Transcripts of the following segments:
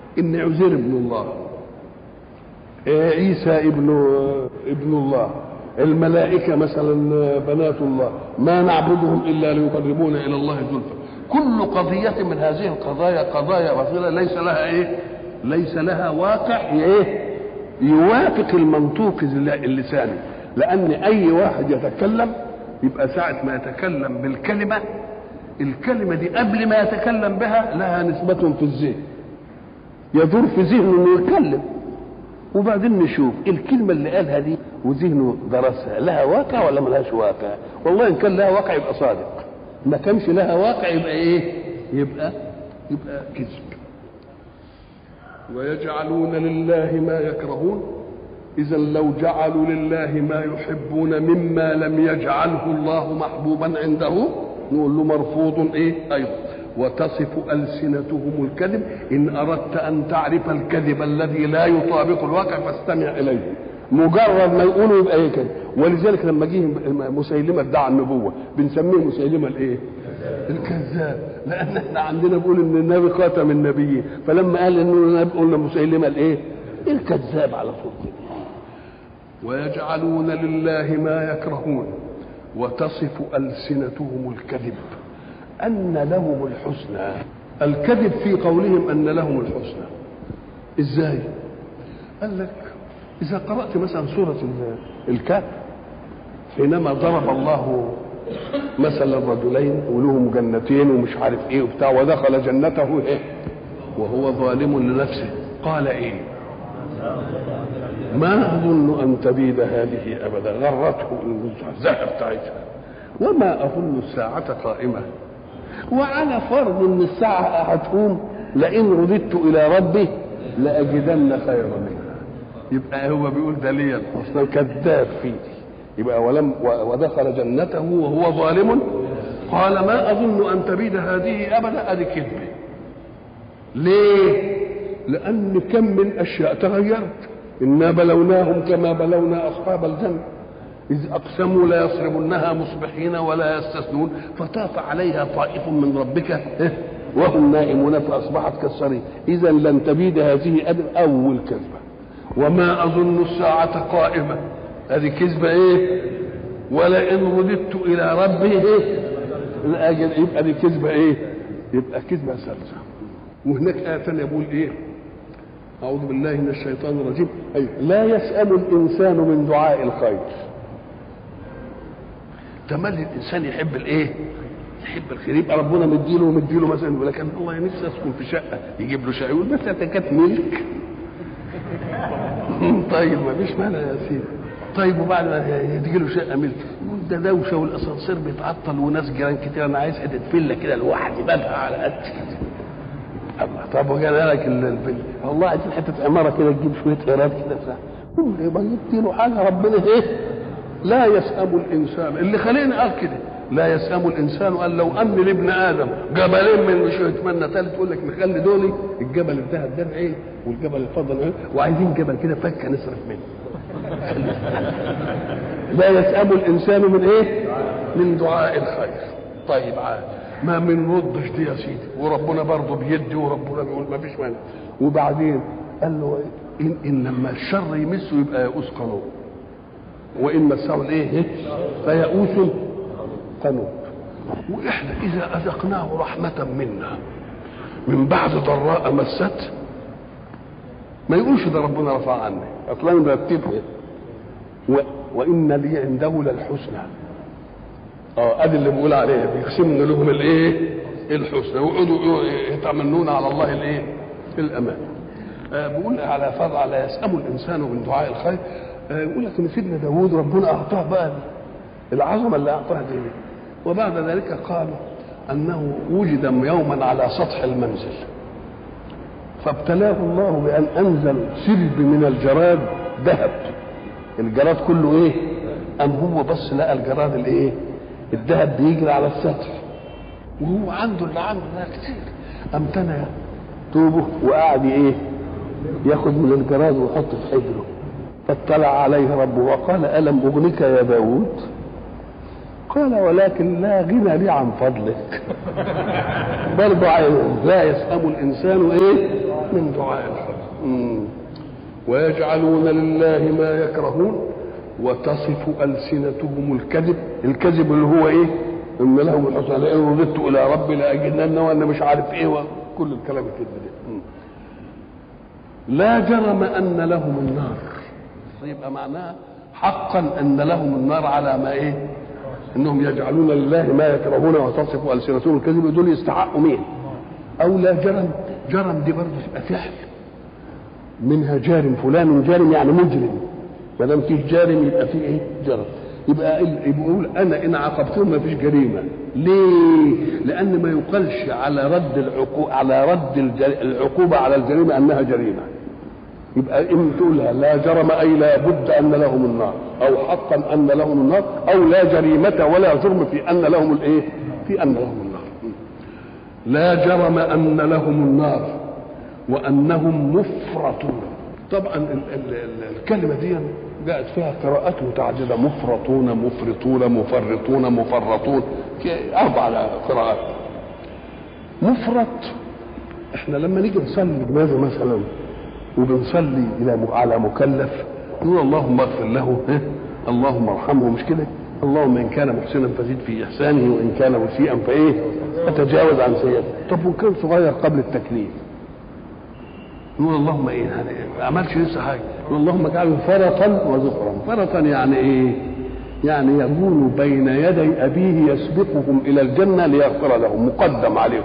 ان عزير ابن الله عيسى ابن ابن الله الملائكة مثلا بنات الله ما نعبدهم إلا ليقربونا إلى الله زلفى كل قضية من هذه القضايا قضايا باطلة ليس لها إيه ليس لها واقع إيه يوافق المنطوق اللساني لأن أي واحد يتكلم يبقى ساعة ما يتكلم بالكلمة الكلمة دي قبل ما يتكلم بها لها نسبة في الذهن يدور في ذهنه انه يتكلم وبعدين نشوف الكلمة اللي قالها دي وذهنه درسها لها واقع ولا ملهاش واقع والله إن كان لها واقع يبقى صادق ما كانش لها واقع يبقى إيه يبقى يبقى كذب ويجعلون لله ما يكرهون إذا لو جعلوا لله ما يحبون مما لم يجعله الله محبوبا عنده نقول له مرفوض إيه أيضا وتصف ألسنتهم الكذب إن أردت أن تعرف الكذب الذي لا يطابق الواقع فاستمع إليه مجرد ما يقولوا يبقى ايه كده ولذلك لما جه مسيلمه ادعى النبوه بنسميه مسيلمه الايه؟ الكذاب لان احنا عندنا بيقول ان النبي خاتم النبيين فلما قال انه النبي قلنا مسيلمه الايه؟ الكذاب على طول كده ويجعلون لله ما يكرهون وتصف السنتهم الكذب ان لهم الحسنى الكذب في قولهم ان لهم الحسنى ازاي؟ قال لك إذا قرأت مثلا سورة الكهف حينما ضرب الله مثل الرجلين ولهم جنتين ومش عارف ايه وبتاع ودخل جنته ايه وهو ظالم لنفسه قال ايه ما اظن ان تبيد هذه ابدا غرته الزهر بتاعتها وما اظن الساعه قائمه وعلى فرض ان الساعه هتقوم لئن رددت الى ربي لاجدن خيرا منها يبقى هو بيقول ده ليا الحسنى كذاب فيه يبقى ولم ودخل جنته وهو ظالم قال ما اظن ان تبيد هذه ابدا ادي كذبه ليه لان كم من اشياء تغيرت انا بلوناهم كما بلونا اصحاب الجنه إذ أقسموا لا يصرمنها مصبحين ولا يستثنون فطاف عليها طائف من ربك وهم نائمون فأصبحت كالصريم إذا لن تبيد هذه أبدا أول كذبة وما أظن الساعة قائمة هذه كذبة إيه ولئن رددت إلى ربي إيه الأجل يبقى دي كذبة إيه يبقى كذبة ثالثة وهناك آية ثانية يقول إيه أعوذ بالله من الشيطان الرجيم أي لا يسأل الإنسان من دعاء الخير تملي الإنسان يحب الإيه يحب الخير يبقى ربنا مديله ومديله مثلا يقول لك الله نفسي اسكن في شقه يجيب له شقه يقول بس انت كانت ملك طيب ما فيش مانع يا سيدي طيب وبعد ما تجي له شقه ملك يقول ده دوشه والاسانسير بيتعطل وناس جيران كتير انا عايز حته فيلا كده لوحدي بابها على قد كده الله طب وقال لك الفيلا والله عايزين حته عماره كده تجيب شويه ايراد كده بتاع يقول يبقى جبت له حاجه ربنا ايه لا يسأم الانسان اللي خليني قال كده لا يسأم الانسان قال لو ان لابن ادم جبلين من مش يتمنى ثالث يقول لك نخلي دول الجبل الذهب ده ايه والجبل الفضل ايه وعايزين جبل كده فكه نصرف منه لا يسأم الانسان من ايه من دعاء الخير طيب عاد ما من ردش دي يا سيدي وربنا برضه بيدي وربنا بيقول ما فيش مانع وبعدين قال له إن, ان لما الشر يمسه يبقى يئوس قانون وان مسه الايه فيئوس قانون واحنا اذا اذقناه رحمه منا من بعد ضراء مست ما يقولش ده ربنا رفع عني اصلا مرتبه و... وان لي عنده للحسنى اه ادي اللي بيقول عليه بيقسمن لهم الايه الحسنى ويقعدوا يتمنون على الله الايه الامان آه بيقول على فرض على يسأم الانسان من دعاء الخير آه يقول لك ان سيدنا داوود ربنا اعطاه بقى العظمه اللي اعطاها دي وبعد ذلك قالوا انه وجد يوما على سطح المنزل فابتلاه الله بان انزل سرب من الجراد ذهب الجراد كله ايه ام هو بس لقى الجراد الايه الذهب بيجري على السطح وهو عنده اللي عنده ده كتير امتنع توبه وقعد ايه ياخد من الجراد ويحط في حجره فاطلع عليه ربه وقال الم اغنك يا داود قال ولكن لا غنى لي عن فضلك برضه عايز لا يسأم الإنسان إيه من دعاء الخير مم. ويجعلون لله ما يكرهون وتصف ألسنتهم الكذب الكذب اللي هو إيه إن لهم الحسنى لئن رددت إلى ربي لأجدن وأنا مش عارف إيه وكل الكلام الكذب ده مم. لا جرم أن لهم النار يبقى معناها حقا أن لهم النار على ما إيه انهم يجعلون لله ما يكرهون وتصف السنتهم الكذب دول يستحقوا مين او لا جرم جرم دي برضه تبقى فعل منها جارم فلان جارم يعني مجرم ما دام فيه جارم يبقى فيه ايه جرم يبقى يقول انا ان عاقبتهم ما فيش جريمه ليه لان ما يقالش على رد العقوبه على رد العقوبه على الجريمه انها جريمه يبقى ان تقولها لا جرم اي لا بد ان لهم النار او حقا ان لهم النار او لا جريمه ولا جرم في ان لهم الايه في ان لهم النار لا جرم ان لهم النار وانهم مفرطون طبعا ال ال ال الكلمه دي جاءت فيها قراءات متعدده مفرطون مفرطون مفرطون مفرطون اربع قراءات مفرط احنا لما نيجي نصلي جنازه مثلا وبنصلي الى على مكلف نقول اللهم اغفر له ها؟ اللهم ارحمه مش كده اللهم ان كان محسنا فزد في احسانه وان كان مسيئا فايه فتجاوز عن سيئته طب وان كان صغير قبل التكليف نقول اللهم ايه يعني ما عملش لسه حاجه نقول اللهم اجعله فرطا وذكرا فرطا يعني ايه يعني يكون بين يدي ابيه يسبقهم الى الجنه ليغفر لهم مقدم عليهم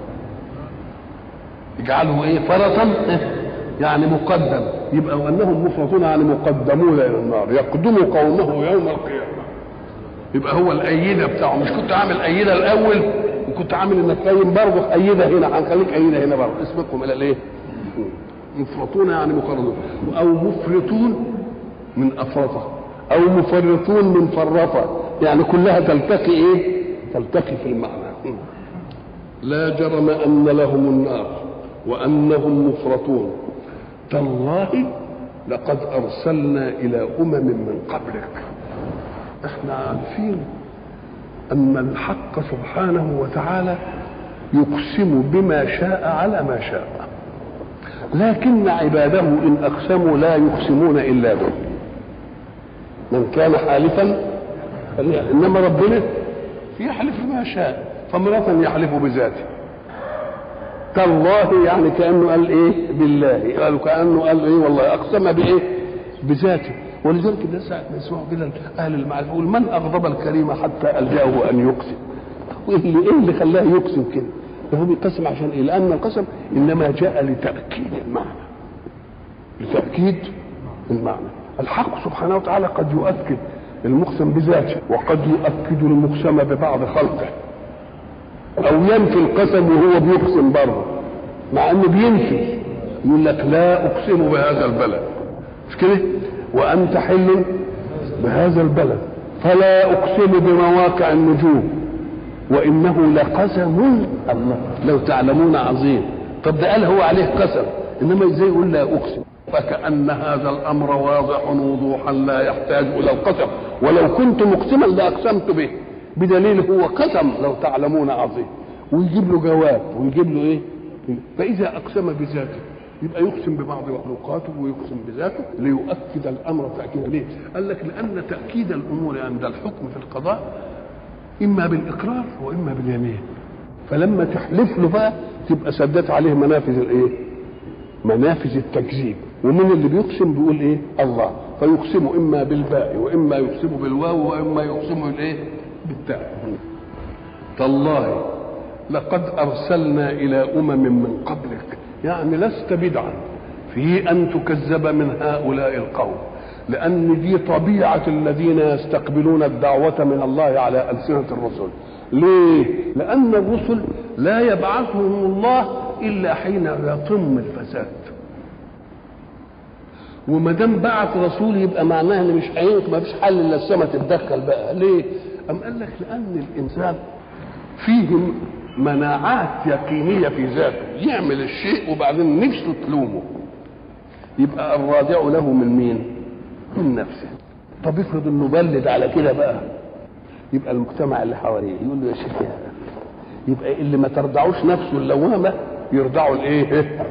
اجعله ايه فرطا يعني مقدم يبقى وانهم مفرطون يعني مقدمون الى النار يقدم قومه يوم القيامه يبقى هو الايده بتاعه مش كنت عامل ايده الاول وكنت عامل انك قايم برضه ايده هنا هنخليك ايده هنا برضه اسبقهم الى الايه؟ مفرطون يعني مقررون او مفرطون من افرطه او مفرطون من فرطه يعني كلها تلتقي ايه؟ تلتقي في المعنى لا جرم ان لهم النار وانهم مفرطون تالله لقد ارسلنا الى امم من قبلك احنا عارفين ان الحق سبحانه وتعالى يقسم بما شاء على ما شاء لكن عباده ان اقسموا لا يقسمون الا به من كان حالفا انما ربنا يحلف ما شاء فمرة يحلف بذاته تالله يعني كانه قال ايه بالله قالوا كانه قال ايه والله اقسم بايه بذاته ولذلك الناس ساعه ما يسمعوا كده اهل المعرفه يقول من اغضب الكريم حتى الجاه ان يقسم وايه اللي ايه اللي خلاه يقسم كده هو بيقسم عشان ايه لان القسم انما جاء لتاكيد المعنى لتاكيد المعنى الحق سبحانه وتعالى قد يؤكد المقسم بذاته وقد يؤكد المقسم ببعض خلقه او ينفي القسم وهو بيقسم برضه مع انه بينفي يقول لك لا اقسم بهذا البلد مش كده وانت حل بهذا البلد فلا اقسم بمواقع النجوم وانه لقسم الله لو تعلمون عظيم طب ده قال هو عليه قسم انما ازاي يقول لا اقسم فكأن هذا الأمر واضح وضوحا لا يحتاج إلى القسم ولو كنت مقسما لأقسمت به بدليل هو قسم لو تعلمون عظيم ويجيب له جواب ويجيب له ايه فاذا اقسم بذاته يبقى يقسم ببعض مخلوقاته ويقسم بذاته ليؤكد الامر تاكيدا ليه؟ قال لك لان تاكيد الامور عند الحكم في القضاء اما بالاقرار واما باليمين فلما تحلف له بقى تبقى سدت عليه منافذ الايه؟ منافذ التكذيب ومن اللي بيقسم بيقول ايه؟ الله فيقسم اما بالباء واما يقسم بالواو واما يقسم بالايه؟ بالتاء تالله لقد ارسلنا الى امم من قبلك يعني لست بدعا في ان تكذب من هؤلاء القوم لان دي طبيعه الذين يستقبلون الدعوه من الله على السنه الرسل ليه لان الرسل لا يبعثهم الله الا حين يتم الفساد وما دام بعث رسول يبقى معناه ان مش هينك ما فيش حل الا السماء تتدخل بقى ليه؟ أم قال لك لأن الإنسان فيه مناعات يقينية في ذاته يعمل الشيء وبعدين نفسه تلومه يبقى الرادع له من مين؟ من نفسه طب افرض انه بلد على كده بقى يبقى المجتمع اللي حواليه يقول له يا شيخ يا يبقى اللي ما ترضعوش نفسه اللوامه يرضعوا الايه